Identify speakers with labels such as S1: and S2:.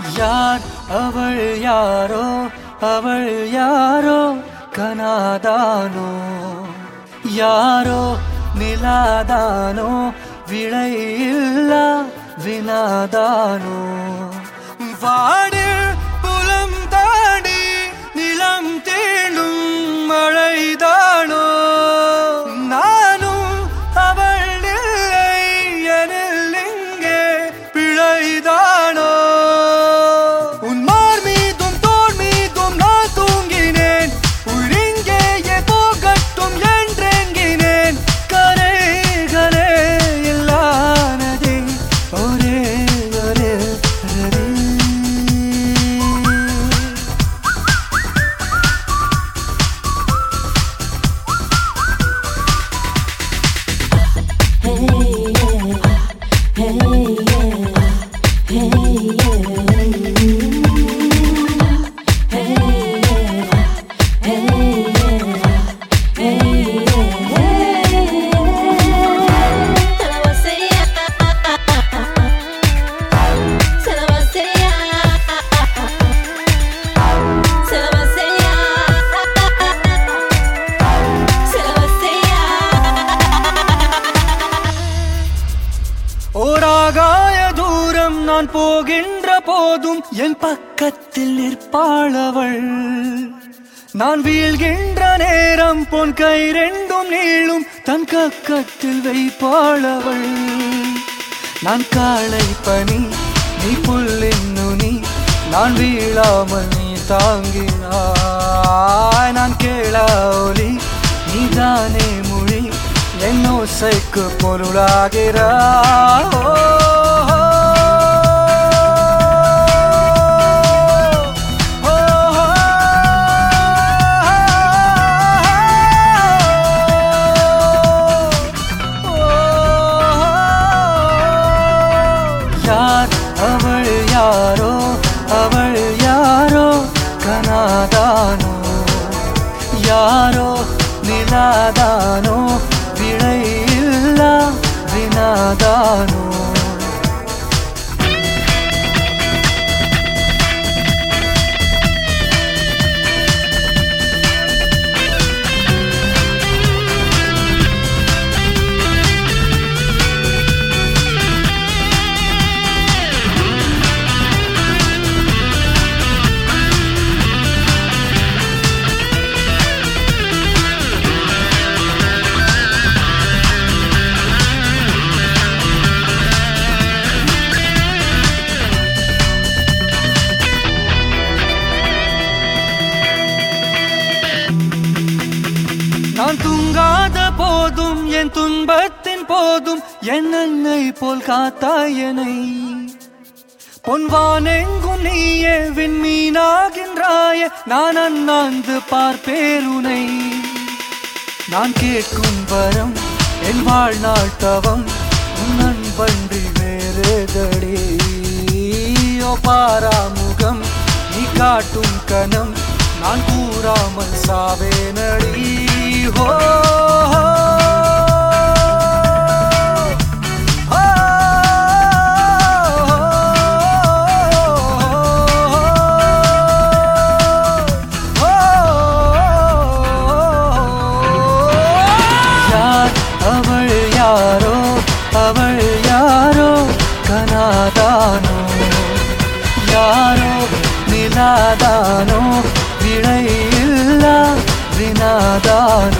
S1: யார் அவள் யாரோ அவள் யாரோ கனாதானோ யாரோ நிலாதானோ விடையில்லா வினாதானோ வாடில் புலம் தாடி நிலம் தேடும் மழைதானோ நானும் அவள் இல்லை எனில் இங்கே பிழைதானோ உன் மார் மீதும் தோல் மீதும் நான் தூங்கினேன் உள்ளிங்கேயே போகட்டும் என்றெங்கினேன் கரைகளே இல்லானதே ஒரே ஒரே ரரே.
S2: Se la vacía, se la vacía, se la vacía, se la vacía.
S1: ஓராகாய தூரம் நான் போகின்ற போதும் என் பக்கத்தில் நிற்பாளவள் நான் வீழ்கின்ற நேரம் பொன் கை ரெண்டும் நீளும் தன் கக்கத்தில் வைப்பாளவள் நான் காளை பனி நீ புல்லின் நுனி நான் வீழாமல் நீ தாங்கினாய் நான் கேளா ஒலி நீதானே மொழி என் ஓசைக்கு பொருளாகிறாய் ஓ, ஓ, யார் அவள் யாரோ அவள் யாரோ கனாதானோ யாரோ நிலாதானோ விடையில்லா வினாதானோ நான் தூங்காத போதும் என் துன்பத்தின் போதும் என் அன்னை போல் காத்தாய் என்னை பொன்வானெங்கும் நீயே விண்மீனாகின்றாய நான் அண்ணாந்து பார்ப்பேருனை நான் கேட்கும் வரம் என் வாழ்நாள் தவம் உன் அன்பன்றி வேறுதடி ஓ பாராமுகம் நீ காட்டும் கணம் நான் கூறாமல் சாவேனடி ஹோ யார் அவள் யாரோ அவள் யாரோ கனாதானோ யாரோ நிலாதானோ விடையில்லா வினாதானோ